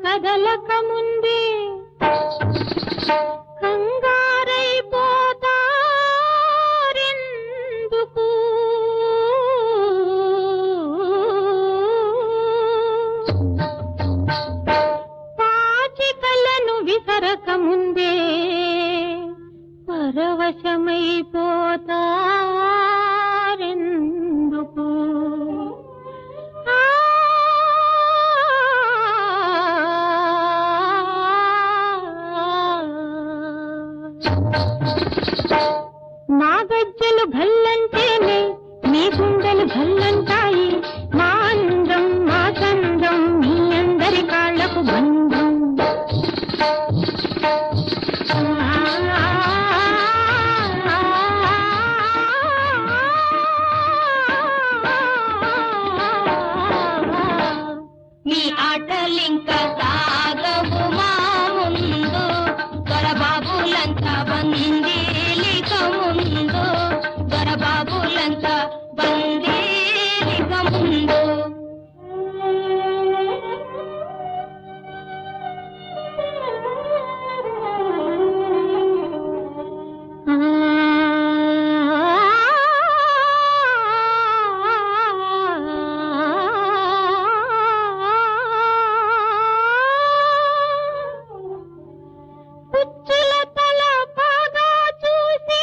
కదలక ముందే కంగారైపోతారెందుకు పాచికలను విసరక ముందే పరవశమైపోతారెందుకు ఆ మా గజ్జలు భల్లంటేనే మీ గుండెలు భల్లంటాయి మా అందం మా చందం మీ అందరి కాళ్లకు బంధం మీ ఆటలింక సాగవు మా ముందు దొరబాబులంతా బందీలిక ముందు దొరబాబులంతా బందీలిక ముందు పుచ్చుల తల బాగా చూసి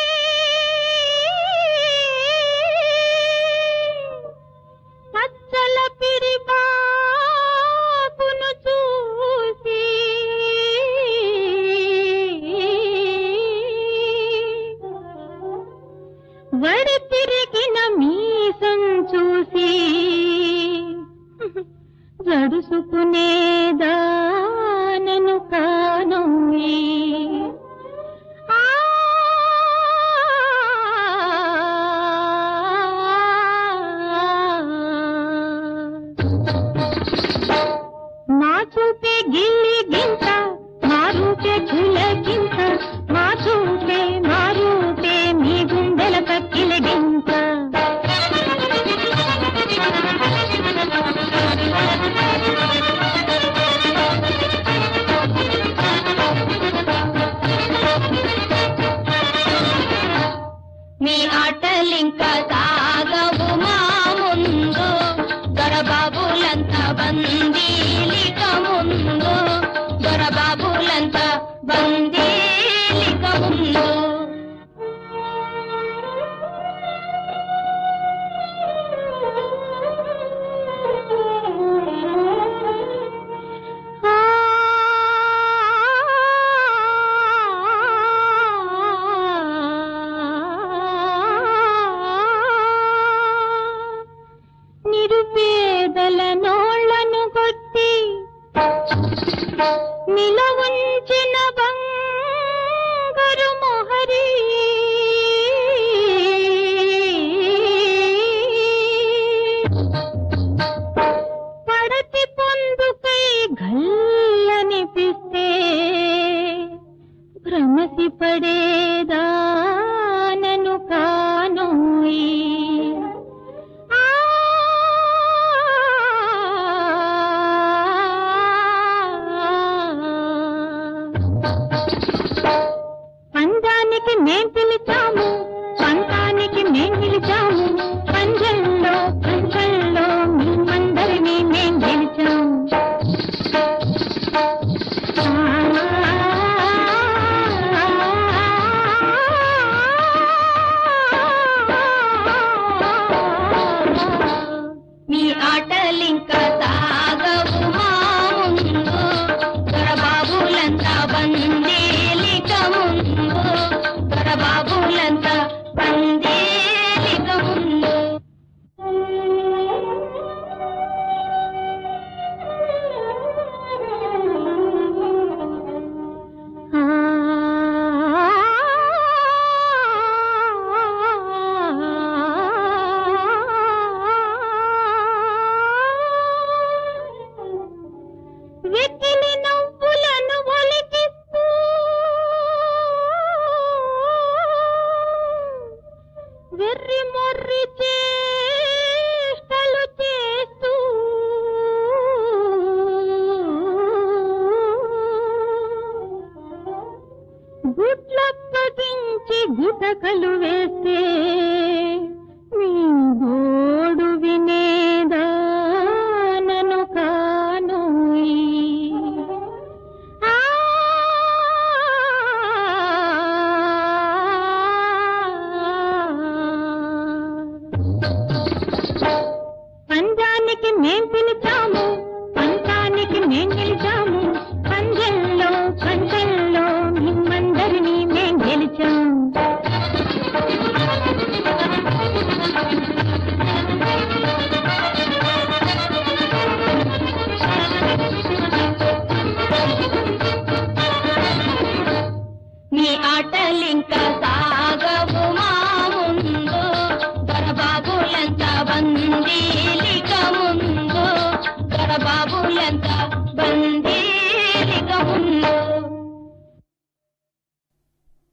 పచ్చల పిడి బాపును చూసి వడి తిరిగిన మీసం చూసి జడుసుకునేదానను కానోయి ఆ మా చూపే గిల్లి గింత మా రూపే గిల్ల మా చూపే మా రూపే మీ గుండెల పక్కిల గింత మీ ఆటలింక సాగవు మా ముందు దొరబాబులంతా బందీలిక ముందు దొరబాబులంతా బందీలిక ముందు ఆ నిరుపేదల నోళ్లను కొట్టి నిలవుంచిన బంగారు మొహరీ పడతి పొందుకై గల్లనిపిస్తే భ్రమసి పడేదానను కానోయి ఆ పందానికి మేం పిలిచాము పంతానికి మేం పిలిచాము పంజంలో పంచంలో మేమందరినీ మేం గెలిచాము మీ ఆటలింక సాగవు మా ముందు దొరబాబులంతా బందీలిక ముందు దొరబాబులంతా బందీలిక ముందు పంతానికి మేం పిలిచాము పంతానికి మేం గెలిచాము పంజల్లో పంటల్లో మిమ్మందరినీ మేం గెలిచాం నీ ఆటలింకా సాగవు మా ముందు దొరబాబులంత బందీలిక ముందు దొరబాబులంత బందీలిక ముందు